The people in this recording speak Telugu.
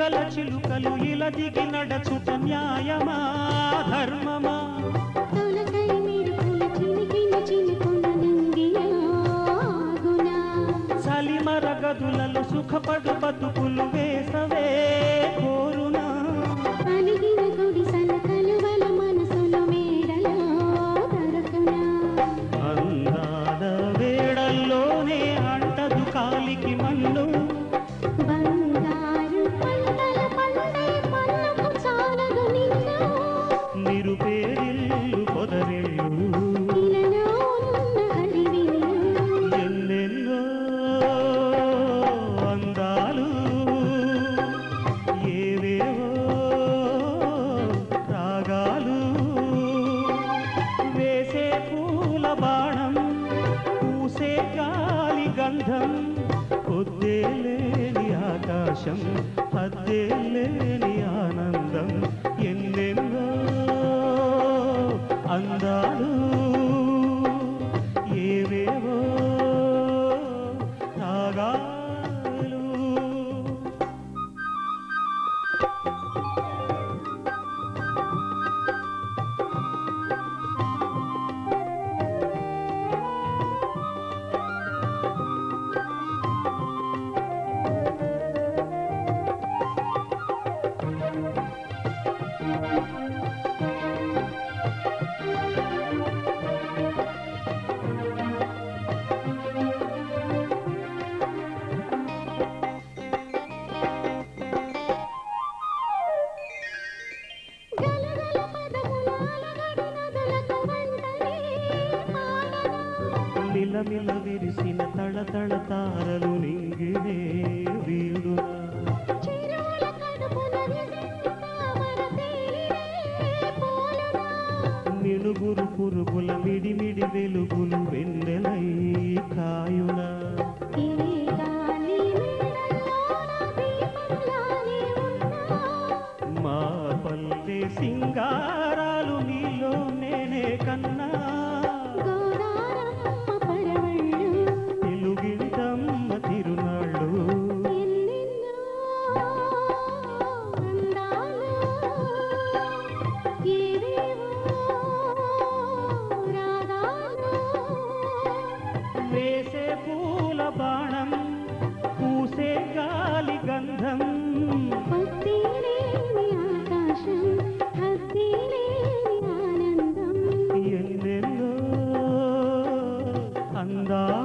గల చిలుకలు ఇలా దిగి నడచుట న్యాయమా ధర్మమా తొలకై మెరుపుల చిలికిన చిలుకున నింగియాగునా చలిమర గదులలో సుఖపడు బతుకులు వేసవే కోరునా అలిగిన గుడిసల కలువల మనసులు మేడలో దొరకునా అందాల వేడల్లోనే అంటదు కాలికి మన్ను బంగారు పంటల పండే పళ్ళకు చాలదు నిన్ను నిరుపేరిల్లు పొదరిల్లు ఇలలో ఉన్న హరివిల్లు ఎన్నెన్నో అందాలు ఏవేవో రాగాలు వేసే పూల బాణం పూసే గాలి గంధం పొద్దే లేని ఆకాశం పద్దే లేని ఆనందం ఎన్నెన్నో అందాలు ఏవేవో రాగాలు గలగల పదముల అలగడి నదులకు వంటనే పాడనా మిలమిల విరిసిన తళతళ తారలు నింగినే వీడునా చిరుల కడుపున విసింది తామర తేలినే పోలునా మినుగురు పురుగుల మిడిమిడి వెలుగులు వెన్నెలై కాయునా ఈ గాలి మేడల్లోన దీపంలానే ఉన్నా మా పల్లె సింగారాలు నీలో నేనే కన్నా గోదారమ్మ పరవళ్ళు తెలుగింటమ్మ తిరునాళ్ళు ఎన్నెన్నో అందాలు ఏవేవో రాగాలు వేసే పూల బాణం పూసే గాలి గంధం హద్దిలేని ఆకాశం హద్దిలేని ఆనందం ఎన్నెన్నో అందా